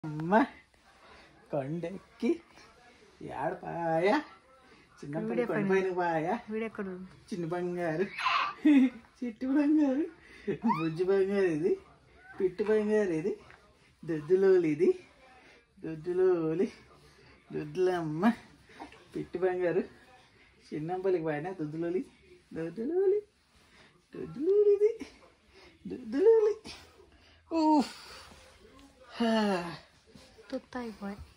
అమ్మ కొండెక్కి ఏడపాయ చిన్నప్పటి కొండపైన పాయ వీడెక్కడు చిన్న బంగారు చిట్టు బంగారు బుజ్జి బంగారు ఇది పిట్టు బంగారు ఇది దొద్దులోలి ఇది దొద్దులోలి దొద్దులమ్మ పిట్టు బంగారు చిన్నంపల్లికి పైన దొద్దులోలి దొద్దులోలి దొద్దులోలి ఇది దొద్దులోలి ఊఫ్ హా. తుత్త అయిపోయి